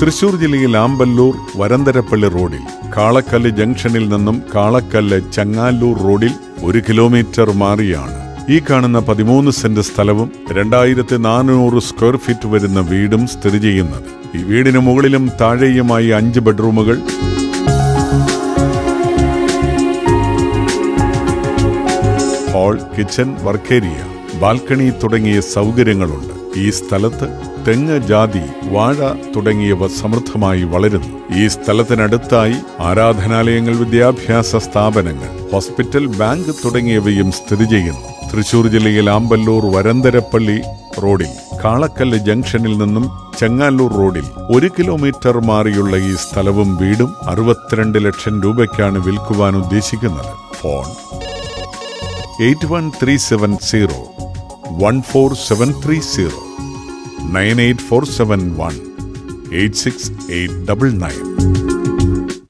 തൃശൂർ ജില്ലയിൽ ആമ്പല്ലൂർ വരന്തരപ്പള്ളി റോഡിൽ കാളക്കല്ല് ജംഗ്ഷനിൽ നിന്നും കാളക്കല്ല് ചങ്ങാലൂർ റോഡിൽ ഒരു കിലോമീറ്റർ മാറിയാണ് ഈ കാണുന്ന പതിമൂന്ന് സെന്റ് സ്ഥലവും രണ്ടായിരത്തി നാനൂറ് സ്ക്വയർ ഫീറ്റ് വരുന്ന വീടും സ്ഥിതി ചെയ്യുന്നത് ഈ വീടിന് മുകളിലും താഴെയുമായി അഞ്ച് ബെഡ്റൂമുകൾ ഹാൾ കിച്ചൺ വർക്കേരിയ ബാൽക്കണി തുടങ്ങിയ സൗകര്യങ്ങളുണ്ട് ഈ സ്ഥലത്ത് തെങ്ങ് ജാതി വാഴ തുടങ്ങിയവ സമൃദ്ധമായി വളരുന്നു ഈ സ്ഥലത്തിനടുത്തായി ആരാധനാലയങ്ങൾ വിദ്യാഭ്യാസ സ്ഥാപനങ്ങൾ ഹോസ്പിറ്റൽ ബാങ്ക് തുടങ്ങിയവയും സ്ഥിതി ചെയ്യുന്നു തൃശൂർ ജില്ലയിൽ ആമ്പല്ലൂർ വരന്തരപ്പള്ളി റോഡിൽ കാളക്കല്ല് ജംഗ്ഷനിൽ നിന്നും ചെങ്ങാലൂർ റോഡിൽ ഒരു കിലോമീറ്റർ മാറിയുള്ള ഈ സ്ഥലവും വീടും അറുപത്തിരണ്ട് ലക്ഷം രൂപയ്ക്കാണ് വിൽക്കുവാൻ ഉദ്ദേശിക്കുന്നത് phone eight one three seven zero one four seven three zero nine eight four seven one eight six eight double nine